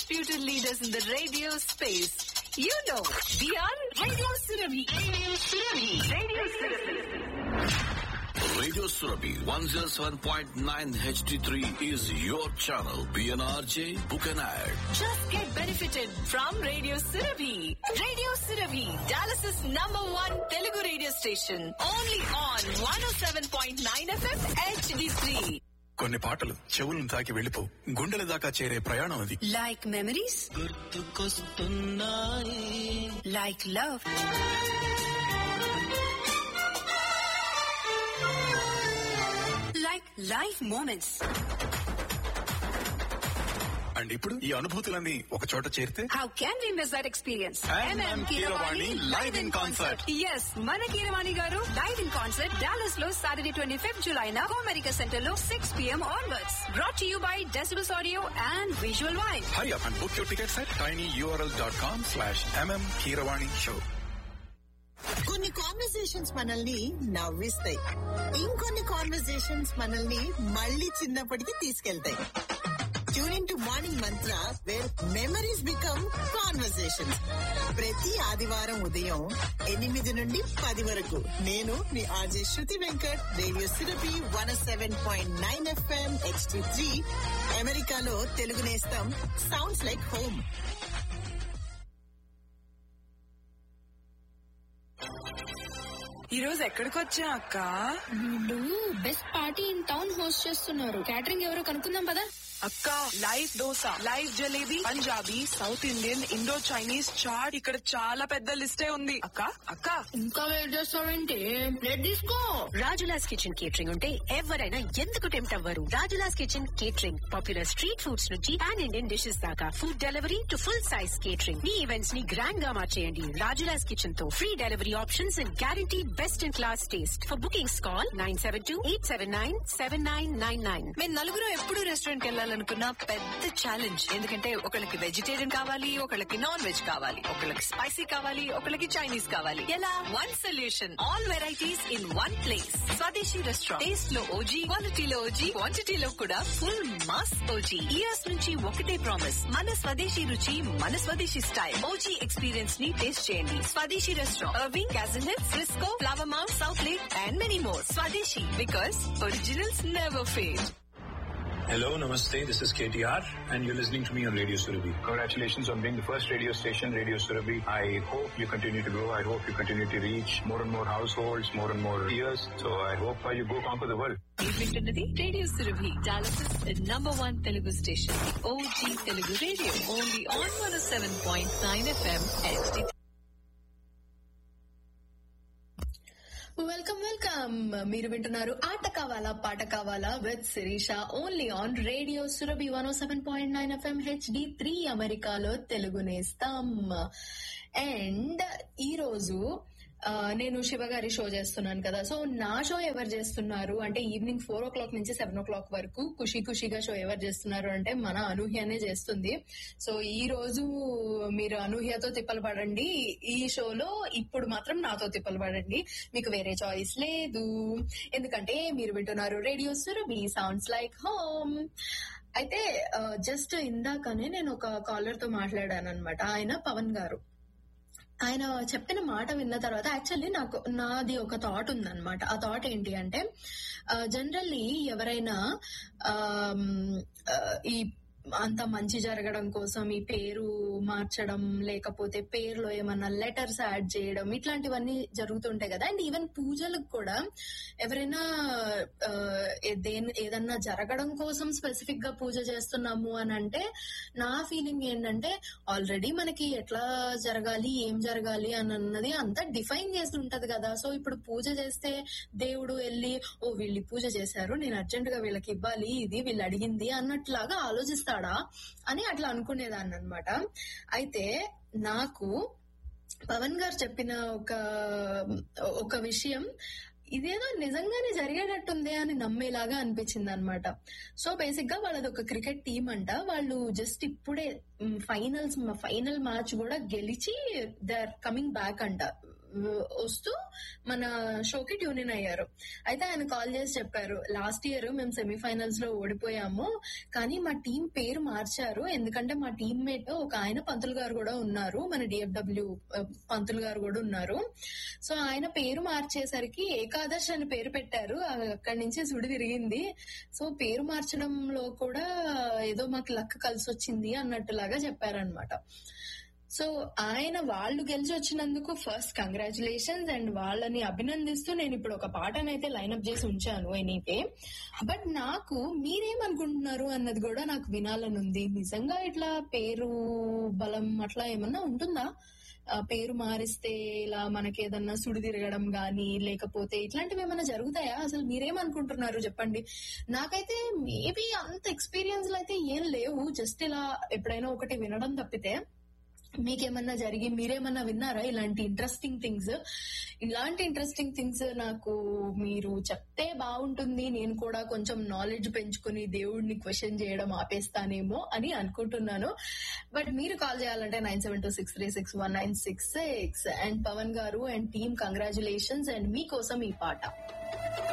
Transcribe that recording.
undisputed leaders in the radio space. You know, we are Radio Surabhi. Radio Surabhi. Radio Surabhi. Radio Surabhi 107.9 HD3 is your channel. PNRJ, book an ad. Just get benefited from Radio Surabhi. Radio Surabhi, Dallas's number one Telugu radio station. Only on 107.9 FM HD3. కొన్ని పాటలు చెవులను తాకి వెళ్ళిపో గుండెల దాకా చేరే ప్రయాణం అది Like memories? Like love? Like life moments. And ఇప్పుడు ఈ అనుభూతులన్నీ ఒక చోట చేరితే How can we miss that experience? MM Keeravani live in concert. Yes, మన Keeravani garu live in concert Dallas లో సాటర్డే ట్వంటీ ఫిఫ్త్ జులై నా అమెరికా సెంటర్ లో six PM onwards brought you by decibels audio and visual wine hurry up and book your tickets at tiny URL dot com slash MM Keeravani show కొన్ని conversations మనల్ని నవ్విస్తాయి ఇంకొన్ని conversations మనల్ని మళ్ళీ చిన్నప్పటికి తీసుకెళ్తాయి tuning to morning mantra where memories become conversations ప్రతి ఆదివారం ఉదయం ఎనిమిది నుండి పది వరకు నేను మీ RJ Shruti Venkat radio Surabhi one seven point nine FM XT three అమెరికాలో తెలుగు నేస్తం సౌండ్స్ లైక్ హోమ్ ఈ రోజు ఎక్కడికి వచ్చా అక్క వీళ్ళు best party in town host చేస్తున్నారు క్యాటరింగ్ ఎవరో కనుక్కుందాం పదా అక్క live dosa live jalebi Punjabi south Indian Indo Chinese chaat ఇక్కడ చాలా పెద్ద లిస్టే ఉంది అక్క అక్క ఇంకా వెయిట్ చేస్తావేంటి ప్లేట్ తీసుకో రాజులాస్ కిచెన్ కేటరింగ్ ఉంటే ఎవరైనా ఎందుకు టెంప్ట్ అవ్వరు Rajula's kitchen catering popular street foods నుంచి పాన్ ఇండియన్ డిషెస్ దాకా food delivery to full size catering మీ ఈవెంట్స్ ని గ్రాండ్ గా మార్చేయండి రాజులాస్ కిచెన్ తో free delivery options and guarantee best in class taste for bookings call nine seven two eight seven nine seven nine nine nine మేము నలుగురు ఎప్పుడు restaurant వెళ్ళాలనుకున్న పెద్ద challenge ఎందుకంటే ఒకళ్ళకి వెజిటేరియన్ కావాలి ఒకళ్ళకి నాన్ వెజ్ కావాలి ఒకళ్ళకి స్పైసీ కావాలి ఒకళ్ళకి చైనీస్ కావాలి ఎలా one solution all varieties in one place Swadeshi restaurant taste లో ఓజీ క్వాలిటీలో ఓజీ క్వాంటిటీలో కూడా ఫుల్ మాస్ ఓజీ ఇయర్స్ నుంచి ఒకటే ప్రామిస్ మన స్వదేశీ రుచి మన స్వదేశీ స్టైల్ ఓజీ ఎక్స్పీరియన్స్ ని టేస్ట్ చేయండి స్వదేశీ రెస్టారెంట్ అర్వింగ్ క్యాజన్ hills Frisco Flower Mound South Lake and many more Swadeshi because originals never fail Hello, namaste. This is KTR, and you're listening to me on Radio Surabhi. Congratulations on being the first radio station, Radio Surabhi. I hope you continue to grow. I hope you continue to reach more and more households, more and more ears. So I hope uh, you go conquer the world. మీరు వింటున్నది radio Surabhi Dallas number one Telugu station OG Telugu radio only on one seven point nine FM welcome welcome మీరు వింటున్నారు ఆట కావాలా పాట కావాలా with Shirisha only on radio Surabhi one seven point nine FM HD three అమెరికాలో Telugu నేస్తాం and ఈ రోజు ఆ, నేను శివ గారి షో చేస్తున్నాను కదా సో నా షో ఎవరు చేస్తున్నారు అంటే ఈవినింగ్ ఫోర్ ఓ క్లాక్ నుంచి సెవెన్ ఓ క్లాక్ వరకు ఖుషి ఖుషిగా షో ఎవరు చేస్తున్నారు అంటే మన అనూహ్యనే చేస్తుంది సో ఈ రోజు మీరు అనూహ్యతో తిప్పలు పడండి ఈ షోలో ఇప్పుడు మాత్రం నాతో తిప్పలు పడండి మీకు వేరే చాయిస్ లేదు ఎందుకంటే మీరు వింటున్నారు radio Surabhi sounds like home అయితే జస్ట్ ఇందాకనే నేను ఒక కాలర్ తో మాట్లాడాను అనమాట ఆయన పవన్ గారు ఆయన చెప్పిన మాట విన్న తర్వాత యాక్చువల్లీ నాకు నాది ఒక థాట్ ఉందన్నమాట ఆ థాట్ ఏంటి అంటే జనరల్లీ ఎవరైనా ఆమ్, ఆ, ఈ అంత మంచి జరగడం కోసం ఈ పేరు మార్చడం లేకపోతే పేరులో ఏమన్నా లెటర్స్ యాడ్ చేయడం ఇట్లాంటివన్నీ జరుగుతుంటాయి కదా అండ్ ఈవెన్ పూజలకు కూడా ఎవరైనా ఆ, ఏ- దేని ఏదన్నా జరగడం కోసం స్పెసిఫిక్ గా పూజ చేస్తున్నాము అని అంటే నా ఫీలింగ్ ఏంటంటే ఆల్రెడీ మనకి ఎట్లా జరగాలి ఏం జరగాలి అని అన్నది అంతా డిఫైన్ చేసి ఉంటది కదా సో ఇప్పుడు పూజ చేస్తే దేవుడు వెళ్ళి ఓ వీళ్ళు ఈ పూజ చేశారు నేను అర్జెంట్ గా వీళ్ళకి ఇవ్వాలి ఇది వీళ్ళు అడిగింది అన్నట్లాగా ఆలోచిస్తాడా అని అట్లా అనుకునేదాన్ని అనమాట అయితే నాకు పవన్ గారు చెప్పిన ఒక ఒక విషయం ఇదేదో నిజంగానే జరిగేటట్టుంది అని నమ్మేలాగా అనిపించింది అనమాట సో బేసిక్ గా వాళ్ళది ఒక క్రికెట్ టీం అంట వాళ్ళు జస్ట్ ఇప్పుడే ఫైనల్స్ ఫైనల్ మ్యాచ్ కూడా గెలిచి దే ఆర్ కమింగ్ బ్యాక్ అంట వస్తూ మన షోకి ట్యూన్ ఇన్ అయ్యారు అయితే ఆయన కాల్ చేసి చెప్పారు లాస్ట్ ఇయర్ మేము సెమీఫైనల్స్ లో ఓడిపోయాము కానీ మా టీం పేరు మార్చారు ఎందుకంటే మా టీమ్ మేట్ ఒక ఆయన పంతులు గారు కూడా ఉన్నారు మన డిఎఫ్డబ్ల్యూ పంతులు గారు కూడా ఉన్నారు సో ఆయన పేరు మార్చేసరికి ఏకాదశ్ అని పేరు పెట్టారు అక్కడి నుంచి సుడి తిరిగింది సో పేరు మార్చడంలో కూడా ఏదో మాకు లక్ కలిసి వచ్చింది అన్నట్టులాగా చెప్పారనమాట సో ఆయన వాళ్ళు గెలిచి వచ్చినందుకు ఫస్ట్ కంగ్రాచులేషన్స్ అండ్ వాళ్ళని అభినందిస్తూ నేను ఇప్పుడు ఒక పాటనైతే లైన్అప్ చేసి ఉంచాను ఎనీవే బట్ నాకు మీరేమనుకుంటున్నారు అన్నది కూడా నాకు వినాలని ఉంది నిజంగా ఇట్లా పేరు బలం అట్లా ఏమన్నా ఉంటుందా ఆ, పేరు మారిస్తే ఇలా మనకి ఏదన్నా సుడి తిరగడం గాని లేకపోతే ఇట్లాంటివి ఏమైనా జరుగుతాయా అసలు మీరేమనుకుంటున్నారు చెప్పండి నాకైతే మేబీ అంత ఎక్స్పీరియన్స్ అయితే ఏం లేవు జస్ట్ ఇలా ఎప్పుడైనా ఒకటి వినడం తప్పితే మీకేమన్నా జరిగి మీరేమన్నా విన్నారా ఇలాంటి ఇంట్రెస్టింగ్ థింగ్స్ ఇలాంటి ఇంట్రెస్టింగ్ థింగ్స్ నాకు మీరు చెప్తే బాగుంటుంది నేను కూడా కొంచెం నాలెడ్జ్ పెంచుకుని దేవుడిని క్వశ్చన్ చేయడం ఆపేస్తానేమో అని అనుకుంటున్నాను బట్ మీరు కాల్ చేయాలంటే nine seven two six three six one nine six six and Pavan garu and team congratulations and మీకోసం ఈ పాట